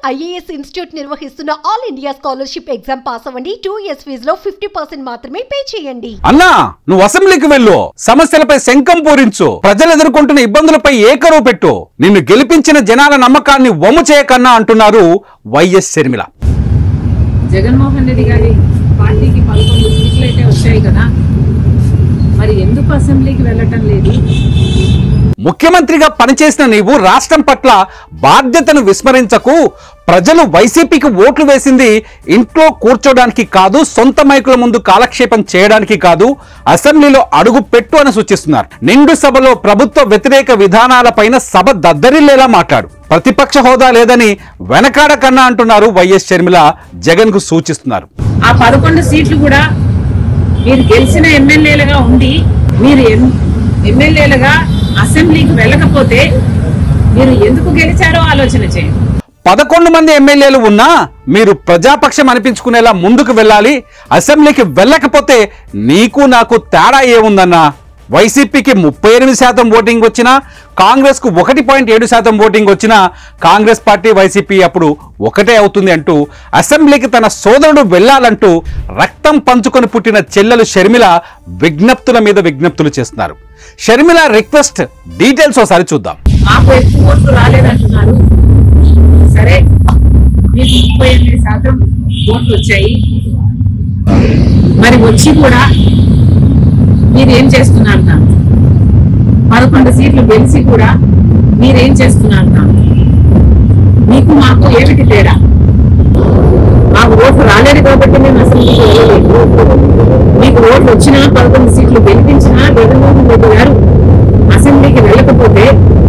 IAS institute నిర్వహిస్తున్న all India scholarship exam pass అవ్వండి two years ఫీజులో ఫిఫ్టీ పర్సెంట్ మాత్రమే పే చేయండి అన్నా నువ్వు అసెంబ్లీకి వెళ్ళు సమస్యలపై శంఖం పూరించు ప్రజలు ఎదుర్కొంటున్న ఇబ్బందులపై ఏకరువు పెట్టు నిన్ను గెలిపించిన జనాల నమ్మకాన్ని వమ్ము చేయకన్నా అంటున్నారు వైఎస్ షర్మిల జగన్మోహన్ రెడ్డి గారి పార్టీకి పదకొండు సీట్లు అయితే వచ్చాయి కదా మరి ఎందుకు అసెంబ్లీకి వెళ్ళటం లేదు ముఖ్యమంత్రిగా పనిచేసిన నీవు రాష్ట్రం పట్ల బాధ్యతను విస్మరించకు ప్రజలు వైసీపీకి ఓట్లు వేసింది ఇంట్లో కూర్చోడానికి కాదు సొంత మైకుల ముందు కాలక్షేపం చేయడానికి కాదు అసెంబ్లీలో అడుగు పెట్టు అని సూచిస్తున్నారు నిండు సభలో ప్రభుత్వ వ్యతిరేక విధానాలపైన సభ దద్దరిల్లేలా మాట్లాడు ప్రతిపక్ష హోదా లేదని వెనకాడ కన్నా అంటున్నారు వైఎస్ షర్మిల జగన్ కు సూచిస్తున్నారు ఆ పదకొండు సీట్లు కూడా మీరు గెలిచిన ఎమ్మెల్యేలుగా ఉండి మీరు ఎం- ఎమ్మెల్యేలుగా అసెంబ్లీకి వెళ్ళకపోతే మీరు ఎందుకు గెలిచారో ఆలోచన చేయండి పదకొండు మంది ఎమ్మెల్యేలు ఉన్నా మీరు ప్రజాపక్షం అనిపించుకునేలా ముందుకు వెళ్ళాలి అసెంబ్లీకి వెళ్ళకపోతే నీకు నాకు తేడా ఏముందన్నా వైసీపీకి ముప్పై ఎనిమిది శాతం ఓటింగ్ వచ్చినా కాంగ్రెస్ కు ఒకటి పాయింట్ ఏడు శాతం ఓటింగ్ వచ్చినా కాంగ్రెస్ పార్టీ వైసీపీ అప్పుడు ఒకటే అవుతుంది అంటూ అసెంబ్లీకి తన సోదరుడు వెళ్ళాలంటూ రక్తం పంచుకొని పుట్టిన చెల్లెలు షర్మిల విజ్ఞప్తుల మీద విజ్ఞప్తులు చేస్తున్నారు షర్మిల రిక్వెస్ట్ డీటెయిల్స్ ఒకసారి చూద్దాం మాకు ఎక్కువ ఓట్లు రాలేదంటున్నారు సరే మీకు ముప్పై ఎనిమిది శాతం ఓట్లు వచ్చాయి మరి వచ్చి కూడా మీరు ఏం చేస్తున్నారు నా? పదకొండు సీట్లు గెలిచి కూడా మీరేం చేస్తున్నారు నా? మీకు మాకు ఏమిటి తేడా మాకు ఓట్లు రాలేదు కాబట్టి మేము అసెంబ్లీకి వెళ్ళలేదు మీకు ఓట్లు వచ్చినా పదకొండు సీట్లు గెలిపించినా జగన్మోహన్ రెడ్డి గారు అసెంబ్లీకి వెళ్ళకపోతే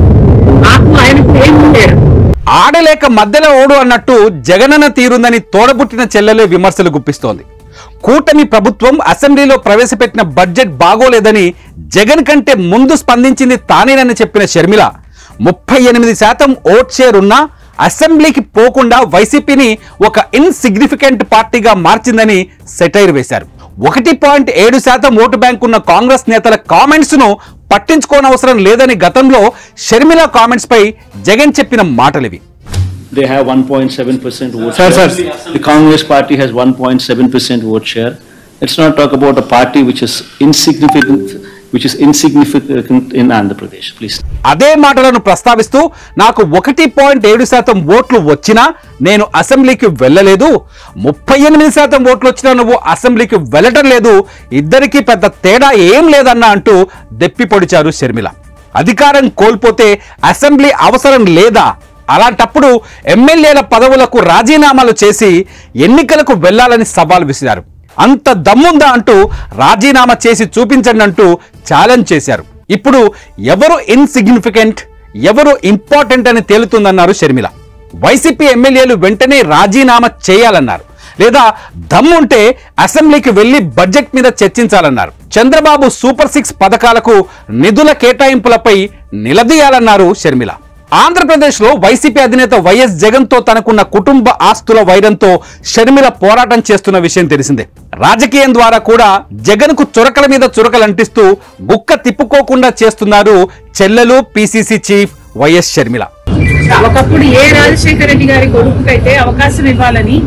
మాకు ఆయనకు ఏమి ఉండేది ఆడలేక మధ్యలో ఓడు అన్నట్టు జగనన్న తీరుందని తోడబుట్టిన చెల్లెలే విమర్శలు గుప్పిస్తోంది కూటమి ప్రభుత్వం అసెంబ్లీలో ప్రవేశపెట్టిన బడ్జెట్ బాగోలేదని జగన్ కంటే ముందు స్పందించింది తానేనని చెప్పిన షర్మిల ముప్పై ఎనిమిది శాతం ఓట్ షేర్ ఉన్నా అసెంబ్లీకి పోకుండా వైసీపీని ఒక ఇన్సిగ్నిఫికెంట్ పార్టీగా మార్చిందని సెటైర్ వేశారు ఒకటి పాయింట్ ఏడు శాతం ఓటు బ్యాంక్ ఉన్న కాంగ్రెస్ నేతల కామెంట్స్ ను పట్టించుకోనవసరం లేదని గతంలో షర్మిల కామెంట్స్ పై జగన్ చెప్పిన మాటలివి They have 1.7% vote Sir, share. sir. The Congress party has 1.7% vote share. Let's not talk about a party which is insignificant, which is insignificant in Andhra Pradesh, please. అదే మాటలను ప్రస్తావిస్తూ నాకు ఒకటి పాయింట్ ఏడు శాతం ఓట్లు వచ్చినా నేను అసెంబ్లీకి వెళ్ళలేదు ముప్పై ఎనిమిది శాతం ఓట్లు వచ్చినా నువ్వు అసెంబ్లీకి వెళ్ళటం లేదు ఇద్దరికీ పెద్ద తేడా ఏం లేదన్నా అంటూ దెప్పి పొడిచారు షర్మిల అధికారం కోల్పోతే అసెంబ్లీ అవసరం లేదా అలాంటప్పుడు ఎమ్మెల్యేల పదవులకు రాజీనామాలు చేసి ఎన్నికలకు వెళ్ళాలని సవాల్ విసిరారు అంత దమ్ముందా అంటూ రాజీనామా చేసి చూపించండి అంటూ ఛాలెంజ్ చేశారు ఇప్పుడు ఎవరు ఇన్సిగ్నిఫికెంట్ ఎవరు ఇంపార్టెంట్ అని తేలుతుందన్నారు షర్మిల వైసీపీ ఎమ్మెల్యేలు వెంటనే రాజీనామా చేయాలన్నారు లేదా దమ్ముంటే అసెంబ్లీకి వెళ్లి బడ్జెట్ మీద చర్చించాలన్నారు చంద్రబాబు సూపర్ సిక్స్ పథకాలకు నిధుల కేటాయింపులపై నిలదీయాలన్నారు షర్మిల ఆంధ్రప్రదేశ్ లో వైసీపీ అధినేత వైఎస్ జగన్ తో తనకున్న కుటుంబ ఆస్తుల వైరంతో షర్మిల పోరాటం చేస్తున్న విషయం తెలిసిందే రాజకీయం ద్వారా కూడా జగన్ కు చురకల మీద చురకలు అంటిస్తూ గుక్క తిప్పుకోకుండా చేస్తున్నారు చెల్లెలు పిసిసి చీఫ్ వైఎస్ షర్మిల ఒకప్పుడు ఏ రాజశేఖర రెడ్డి గారి కొడుకుకైతే అవకాశం ఇవ్వాలని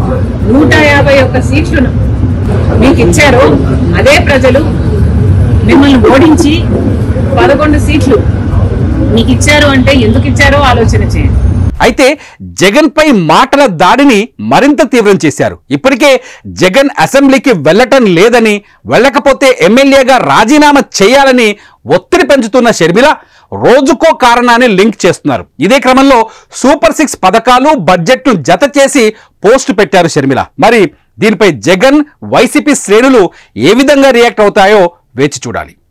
నూట యాభై ఒక్క సీట్లను మీకు ఇచ్చారో అదే ప్రజలు మిమ్మల్ని ఓడించి పదకొండు సీట్లు మీకు ఇచ్చారు అంటే ఎందుకు ఇచ్చారో ఆలోచన చేయండి అయితే జగన్ పై మాటల దాడిని మరింత తీవ్రం చేశారు ఇప్పటికే జగన్ అసెంబ్లీకి వెళ్ళటం లేదని వెళ్ళకపోతే ఎమ్మెల్యేగా రాజీనామా చేయాలని ఒత్తిడి పెంచుతున్న షర్మిల రోజుకో కారణాన్ని లింక్ చేస్తున్నారు ఇదే క్రమంలో సూపర్ సిక్స్ పథకాలు బడ్జెట్ను జత చేసి పోస్ట్ పెట్టారు షర్మిల మరి దీనిపై జగన్ వైసీపీ శ్రేణులు ఏ విధంగా రియాక్ట్ అవుతాయో వేచి చూడాలి